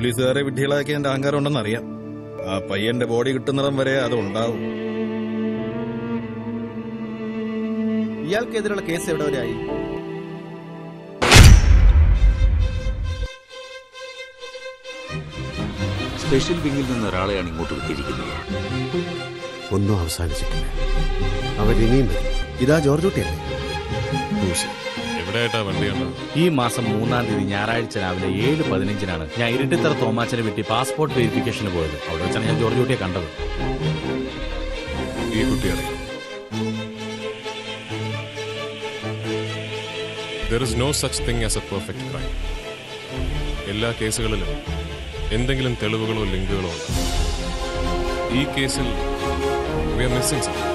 പോലീസുകാരെ വിഡ്ഢികളാക്കി എന്റെ അഹങ്കാരം ഉണ്ടെന്ന് അറിയാം ആ പയ്യന്റെ ബോഡി കിട്ടുന്നിടം വരെ അത് ഉണ്ടാവും ഇയാൾക്കെതിരെയുള്ള കേസ് എവിടെ വരെ ആയി സ്പെഷ്യൽ വിങ്ങിൽ നിന്ന് ഒരാളെയാണ് ഇങ്ങോട്ട് വിട്ടിരിക്കുന്നത് ഒന്നും അവസാനിച്ചിട്ടില്ല അവരിനിയും വരും ഇതാ ജോർജ് കുട്ടിയല്ലേ എവിടെയായിട്ടാ വണ്ടിയുണ്ടോ ഈ മാസം മൂന്നാം തീയതി ഞായറാഴ്ച രാവിലെ ഏഴ് പതിനഞ്ചിനാണ് ഞാൻ ഇരട്ടിത്തറ തോമാച്ചനെ വിട്ടി പാസ്പോർട്ട് വെരിഫിക്കേഷന് പോയത് അവിടെ വെച്ചാണ് ഞാൻ ജോർജ് കുട്ടിയെ കണ്ടത് ഈ കുട്ടി അറിയാം there is no such thing as a perfect crime എല്ലാ കേസുകളിലും എന്തെങ്കിലും തെളിവുകളോ ലിങ്കുകളോ ഉണ്ട് ഈ കേസിൽ വി ആർ മിസ്സിംഗ് സംതിങ്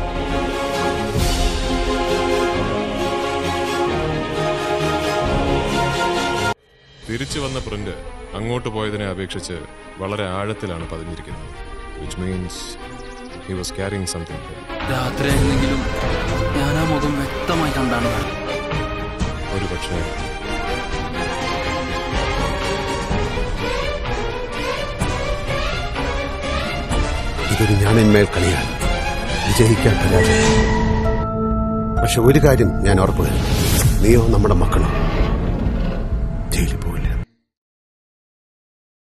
തിരിച്ചു വന്ന പ്രിന്റ് അങ്ങോട്ട് പോയതിനെ അപേക്ഷിച്ച് വളരെ ആഴത്തിലാണ് പതിഞ്ഞിരിക്കുന്നത് which means he was carrying something രാത്രിയായിരുന്നെങ്കിലും ഞാൻ ആ മുഖം വ്യക്തമായി കണ്ടാണ് ഒരു പക്ഷേ ഇതൊരു ഞാനിന്മേൽ കളിയാണ് വിജയിക്കാൻ പരാജയം പക്ഷെ ഒരു കാര്യം ഞാൻ ഉറപ്പുവരുന്നു നീയോ നമ്മുടെ മക്കളോ ജയിലിൽ പോയി